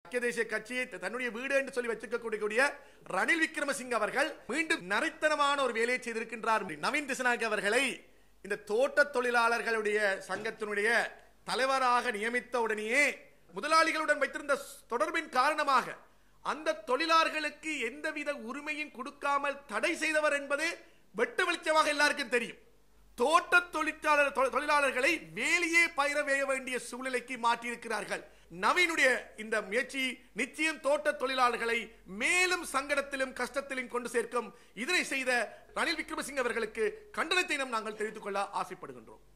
ஐக்கிய தேசிய கட்சியை தன்னுடைய வீடு என்று சொல்லி வச்சிருக்கக்கூடிய ரணில் விக்ரமசிங்க அவர்கள் மீண்டும் நரித்தனமான ஒரு வேலையை செய்திருக்கின்றார் நவீன் திசநாயக் அவர்களை இந்த தோட்ட தொழிலாளர்களுடைய சங்கத்தினுடைய தலைவராக நியமித்த உடனேயே முதலாளிகளுடன் வைத்திருந்த தொடர்பின் காரணமாக அந்த தொழிலாளர்களுக்கு எந்தவித உரிமையும் கொடுக்காமல் தடை செய்தவர் என்பது வெட்ட வெளிச்சமாக எல்லாருக்கும் தெரியும் தோட்ட தொழிற்சாளர் தொ- தொழிலாளர்களை வேலையே பயிர வேக வேண்டிய சூழ்நிலைக்கு மாற்றியிருக்கிறார்கள் நவீனுடைய இந்த முயற்சி நிச்சயம் தோட்ட தொழிலாளர்களை மேலும் சங்கடத்திலும் கஷ்டத்திலும் கொண்டு சேர்க்கும் இதனை செய்த ரணில் விக்ரமசிங்க அவர்களுக்கு கண்டனத்தை நாம் நாங்கள் தெரிவித்துக் கொள்ள ஆசைப்படுகின்றோம்